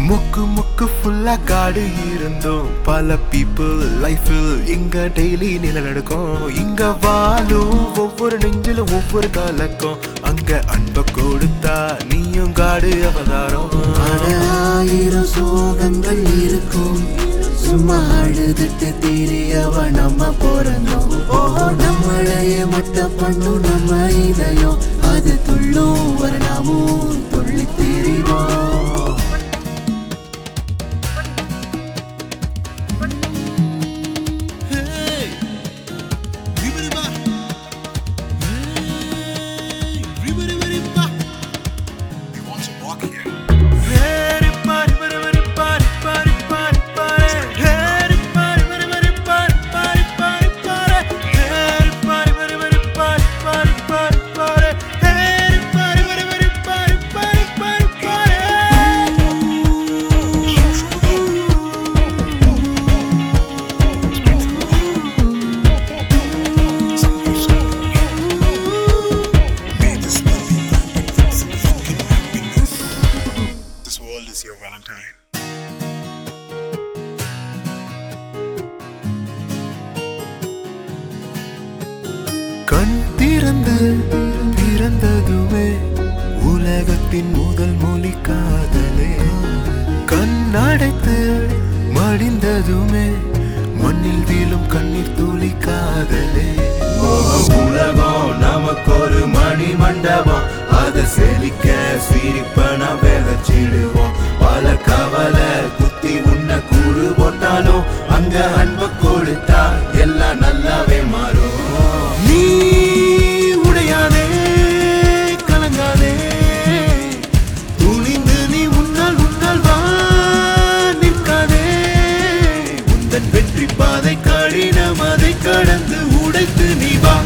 முக்கு முக்கு ஃபுல்லா காடு இருந்தோம் பல பீப்புள் லைஃபில் இங்க டெய்லி நிலநடுக்கும் இங்க வாழும் ஒவ்வொரு நெஞ்சிலும் ஒவ்வொரு கலக்கம் அங்க அன்ப கொடுத்தா நீயும் காடு அவதாரம் அட ஆயிரம் சோகங்கள் இருக்கும் சும்மா அழுதுட்டு தெரியவ நம்ம பிறந்தோம் ஓ நம்மளையே மட்டும் பண்ணும் நம்ம இதயம் அது துள்ளும் ஒரு நாமும் துள்ளி தெரிவோம் Harry Pari Pari Pari Pari Pari Pari Pari. Harry Pari Pari Pari Pari Pari Pari Pari. Harry Pari Pari Pari Pari Pari Pari Pari. Harry Pari Pari Pari Pari Pari Pari Pari. This world is your Valentine. கண் திறந்து பிறந்ததுமே உலகத்தின் முதல் மொழி காதலே கண் அடைத்து மடிந்ததுமே மண்ணில் வீழும் கண்ணீர் துளி காதலே உலகம் நமக்கு ஒரு மணி மண்டபம் அது செழிக்க சிரிப்பன விதைச்சிடுவோம் பல கவலை குத்தி உன்ன கூடு போட்டாலும் அங்க அன்ப கொடுத்தா எல்லாம் நல்லாவே மாறும் நீ உடையாதே கலங்காதே துணிந்து நீ உன்னால் உன்னால் வா நிற்காதே உந்தன் வெற்றி பாதை கடினம் அதை கடந்து உடைத்து நீ வா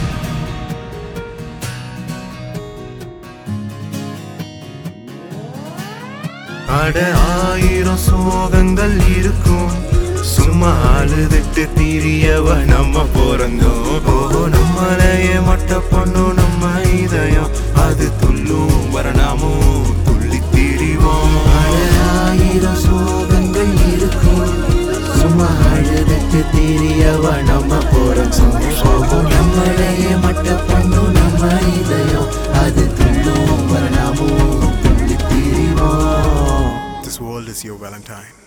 அட ஆயிரம் சோகங்கள் இருக்கும் சும்மா அழுதுட்டு திரியவ நம்ம பிறந்தோம் ஓ நம்மளையே மட்ட பண்ணும் நம்ம இதயம் அது துள்ளும் வரணாமும் துள்ளி திரிவோம் ஆயிரம் சோகங்கள் இருக்கும் சும்மா அழுதுட்டு தெரியவ நம்ம பிறந்தோம் ஓ நம்மளையே மட்டும் பண்ணும் நம்ம இதயம் அது துள்ளும் வரணாமும் துள்ளி திரிவோம் This world is your Valentine.